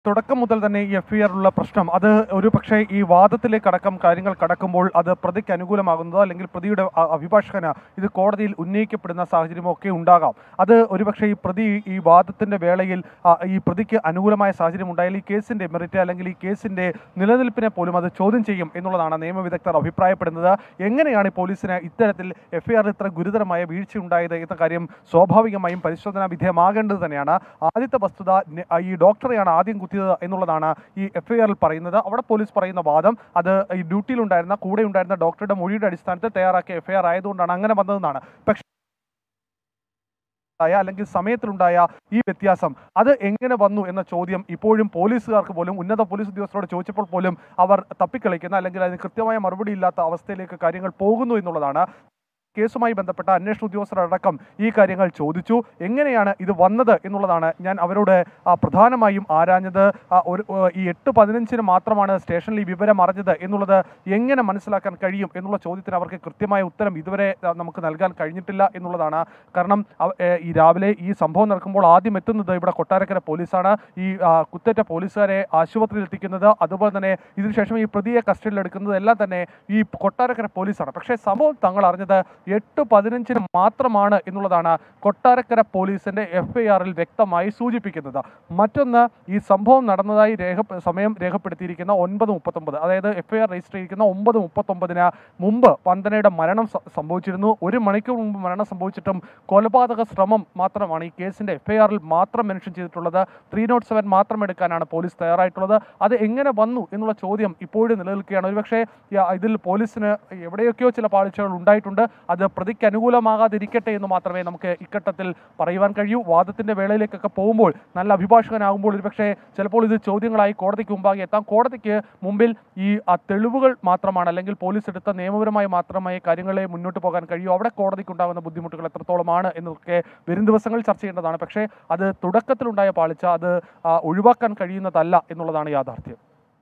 തുടക്കം മുതൽ തന്നെ ഈ എഫ് ഐ ആറിലുള്ള പ്രശ്നം അത് ഒരു പക്ഷേ ഈ വാദത്തിലേക്ക് അടക്കം കാര്യങ്ങൾ കടക്കുമ്പോൾ അത് പ്രതിക്ക് അനുകൂലമാകുന്നതോ അല്ലെങ്കിൽ പ്രതിയുടെ അ- അഭിഭാഷകന് ഇത് കോടതിയിൽ ഉന്നയിക്കപ്പെടുന്ന സാഹചര്യമോ ഒക്കെ ഉണ്ടാകാം അത് ഒരുപക്ഷെ ഈ പ്രതി ഈ വാദത്തിന്റെ വേളയിൽ ആ, ഈ പ്രതിക്ക് അനുകൂലമായ സാഹചര്യം ഉണ്ടായാൽ ഈ കേസിന്റെ മെറിറ്റ് അല്ലെങ്കിൽ ഈ കേസിന്റെ നിലനിൽപ്പിനെ പോലും അത് ചോദ്യം ചെയ്യും എന്നുള്ളതാണ് നിയമവിദഗ്ധർ അഭിപ്രായപ്പെടുന്നത് എങ്ങനെയാണ് ഈ പോലീസിന് ഇത്തരത്തിൽ എഫ് ഐ ആറിൽ ഇത്ര ഗുരുതരമായ വീഴ്ച ഉണ്ടായത് എന്ന കാര്യം സ്വാഭാവികമായും പരിശോധനാ വിധേയമാകേണ്ടത് തന്നെയാണ് ആദ്യത്തെ വസ്തുത നെ- ആ, ഈ ഡോക്ടറെയാണ് ആദ്യം കുത്തിയത് എന്നുള്ളതാണ് ഈ എഫ് ഐ ആറിൽ പറയുന്നത് അവിടെ പോലീസ് പറയുന്ന വാദം അത് ഈ ഡ്യൂട്ടിയിലുണ്ടായിരുന്ന കൂടെ ഉണ്ടായിരുന്ന ഡോക്ടറുടെ മൊഴിയുടെ അടിസ്ഥാനത്തിൽ തയ്യാറാക്കിയ എഫ് ഐ ആർ ആയതുകൊണ്ടാണ് അങ്ങനെ വന്നതെന്നാണ് പക്ഷേ ഉണ്ടായ അല്ലെങ്കിൽ സമയത്തിലുണ്ടായ ഈ വ്യത്യാസം അത് എങ്ങനെ വന്നു എന്ന ചോദ്യം ഇപ്പോഴും പോലീസുകാർക്ക് പോലും ഉന്നത പോലീസ് ഉദ്യോഗസ്ഥരോട് ചോദിച്ചപ്പോൾ പോലും അവർ തപ്പിക്കളിക്കുന്ന അല്ലെങ്കിൽ അതിന് കൃത്യമായ മറുപടി ഇല്ലാത്ത അവസ്ഥയിലേക്ക് കാര്യങ്ങൾ പോകുന്നു എന്നുള്ളതാണ് കേസുമായി ബന്ധപ്പെട്ട അന്വേഷണ ഉദ്യോഗസ്ഥരടക്കം ഈ കാര്യങ്ങൾ ചോദിച്ചു എങ്ങനെയാണ് ഇത് വന്നത് എന്നുള്ളതാണ് ഞാൻ അവരോട് ആ, പ്രധാനമായും ആരാഞ്ഞത് ആ, ഒരു ആ, ഈ എട്ട് പതിനഞ്ചിന് മാത്രമാണ് സ്റ്റേഷനിൽ ഈ വിവരം അറിഞ്ഞത് എന്നുള്ളത് എങ്ങനെ മനസ്സിലാക്കാൻ കഴിയും എന്നുള്ള ചോദ്യത്തിന് അവർക്ക് കൃത്യമായ ഉത്തരം ഇതുവരെ ആ, നമുക്ക് നൽകാൻ കഴിഞ്ഞിട്ടില്ല എന്നുള്ളതാണ് കാരണം അവ- ഏ, ഈ രാവിലെ ഈ സംഭവം നടക്കുമ്പോൾ ആദ്യം എത്തുന്നത് ഇവിടെ കൊട്ടാരക്കര പോലീസാണ് ഈ ആ, കുത്തേറ്റ പോലീസുകാരെ ആശുപത്രിയിൽ എത്തിക്കുന്നത് അതുപോലെ തന്നെ ഇതിനുശേഷം ഈ പ്രതിയെ കസ്റ്റഡിയിലെടുക്കുന്നത് എല്ലാം തന്നെ ഈ കൊട്ടാരക്കര പോലീസാണ് പക്ഷേ സംഭവം തങ്ങൾ അറിഞ്ഞത് എട്ട് പതിനഞ്ചിന് മാത്രമാണ് എന്നുള്ളതാണ് കൊട്ടാരക്കര പോലീസിന്റെ എഫ് ഐ ആറിൽ വ്യക്തമായി സൂചിപ്പിക്കുന്നത് മറ്റൊന്ന് ഈ സംഭവം നടന്നതായി രേഖ സമയം രേഖപ്പെടുത്തിയിരിക്കുന്ന ഒൻപത് മുപ്പത്തൊമ്പത് അതായത് എഫ് ഐ ആർ രജിസ്റ്റർ ചെയ്തിരിക്കുന്ന ഒമ്പത് മുപ്പത്തൊമ്പതിന് മുമ്പ് വന്ദനയുടെ മരണം സ- സംഭവിച്ചിരുന്നു ഒരു മണിക്കൂർ മുമ്പ് മരണം സംഭവിച്ചിട്ടും കൊലപാതക ശ്രമം മാത്രമാണ് ഈ കേസിന്റെ എഫ് ഐ ആറിൽ മാത്രം മെൻഷൻ ചെയ്തിട്ടുള്ളത് ത്രീ നോട്ട് സെവൻ മാത്രം എടുക്കാനാണ് പോലീസ് തയ്യാറായിട്ടുള്ളത് അത് എങ്ങനെ വന്നു എന്നുള്ള ചോദ്യം ഇപ്പോഴും നിലനിൽക്കുകയാണ് ഒരുപക്ഷെ യ- ഇതിൽ പോലീസിന് എവിടെയൊക്കെയോ ചില പാളിച്ചകൾ ഉണ്ടായിട്ടുണ്ട് അത് പ്രതിക്ക് അനുകൂലമാകാതിരിക്കട്ടെ എന്ന് മാത്രമേ നമുക്ക് ഇക്കട്ടത്തിൽ പറയുവാൻ കഴിയൂ വാദത്തിന്റെ വേളയിലേക്കൊക്കെ പോകുമ്പോൾ നല്ല അഭിഭാഷകനാകുമ്പോൾ ഒരുപക്ഷെ ചിലപ്പോൾ ഇത് ചോദ്യങ്ങളായി കോടതിക്ക് മുമ്പാകെ എത്താം കോടതിക്ക് മുമ്പിൽ ഈ ആ തെളിവുകൾ മാത്രമാണ് അല്ലെങ്കിൽ പോലീസ് എടുത്ത നിയമപരമായി മാത്രമേ കാര്യങ്ങളെ മുന്നോട്ട് പോകാൻ കഴിയൂ അവിടെ കോടതിക്ക് ഉണ്ടാകുന്ന ബുദ്ധിമുട്ടുകൾ എത്രത്തോളമാണ് എന്നൊക്കെ വരും ദിവസങ്ങളിൽ ചർച്ച ചെയ്യേണ്ടതാണ് പക്ഷേ അത് തുടക്കത്തിലുണ്ടായ പാളിച്ച അത് ആ, ഒഴിവാക്കാൻ കഴിയുന്നതല്ല എന്നുള്ളതാണ് യാഥാർത്ഥ്യം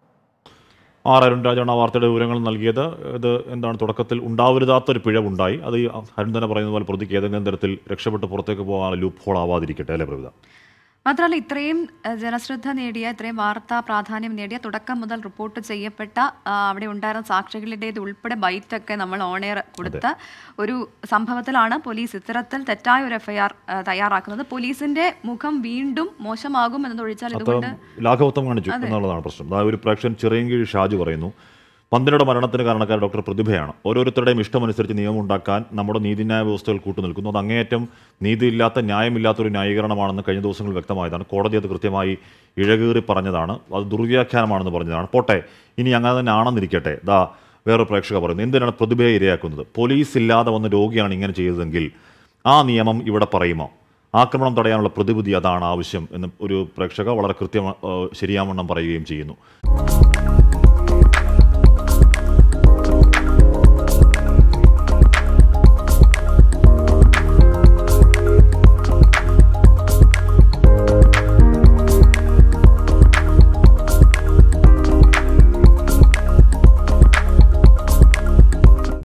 ആർ അരുൺ രാജാണ് ആ വാർത്തയുടെ വിവരങ്ങൾ നൽകിയത് ഇത് എന്താണ് തുടക്കത്തിൽ ഉണ്ടാവരുതാത്തൊരു പിഴവുണ്ടായി അത് ഈ അരുൺ തന്നെ പറയുന്ന പോലെ പ്രതിക്ക് ഏതെങ്കിലും തരത്തിൽ രക്ഷപ്പെട്ട് പുറത്തേക്ക് പോകാൻ ലൂപ്പ് ഹോൾ ആവാതിരിക്കട്ടെ അല്ലേ പ്രവിത മാത്രമല്ല ഇത്രയും അഹ്, ജനശ്രദ്ധ നേടിയ ഇത്രയും വാർത്താ പ്രാധാന്യം നേടിയ തുടക്കം മുതൽ റിപ്പോർട്ട് ചെയ്യപ്പെട്ട ആ, അവിടെ ഉണ്ടായിരുന്ന സാക്ഷികളുടേത് ഉൾപ്പെടെ ബൈറ്റൊക്കെ നമ്മൾ ഓണെയർ കൊടുത്ത ഒരു സംഭവത്തിലാണ് പോലീസ് ഇത്തരത്തിൽ തെറ്റായ ഒരു എഫ്ഐആർ തയ്യാറാക്കുന്നത് പോലീസിന്റെ മുഖം വീണ്ടും മോശമാകും എന്നതൊഴിച്ചാൽ ഇതുകൊണ്ട് അത്തരം ലാഘവത്വം കാണിച്ചു എന്നുള്ളതാണ് പ്രശ്നം അതായത് ഒരു പ്രേക്ഷകൻ ചിറയൻകീഴ് ഷാജു പറയുന്നു പന്തിനയുടെ മരണത്തിന് കാരണക്കാർ ഡോക്ടർ പ്രതിഭയാണ് ഓരോരുത്തരുടെയും ഇഷ്ടമനുസരിച്ച് നിയമം ഉണ്ടാക്കാൻ നമ്മുടെ നീതിന്യായ വ്യവസ്ഥകൾ കൂട്ടുനിൽക്കുന്നു അത് അങ്ങേയറ്റം നീതിയില്ലാത്ത ന്യായമില്ലാത്ത ഒരു ന്യായീകരണമാണെന്ന് കഴിഞ്ഞ ദിവസങ്ങൾ വ്യക്തമായതാണ് കോടതി അത് കൃത്യമായി ഇഴകേറി പറഞ്ഞതാണ് അത് ദുർവ്യാഖ്യാനമാണെന്ന് പറഞ്ഞതാണ് പോട്ടെ ഇനി അങ്ങനെ തന്നെ ആണെന്നിരിക്കട്ടെ ദാ വേറെ പ്രേക്ഷക പറയുന്നു എന്തിനാണ് പ്രതിഭയെ ഇരയാക്കുന്നത് പോലീസ് ഇല്ലാതെ വന്ന രോഗിയാണ് ഇങ്ങനെ ചെയ്തതെങ്കിൽ ആ നിയമം ഇവിടെ പറയുമോ ആക്രമണം തടയാനുള്ള പ്രതിവിധി അതാണ് ആവശ്യം എന്ന് ഒരു പ്രേക്ഷക വളരെ കൃത്യം ശരിയാവണ്ണം പറയുകയും ചെയ്യുന്നു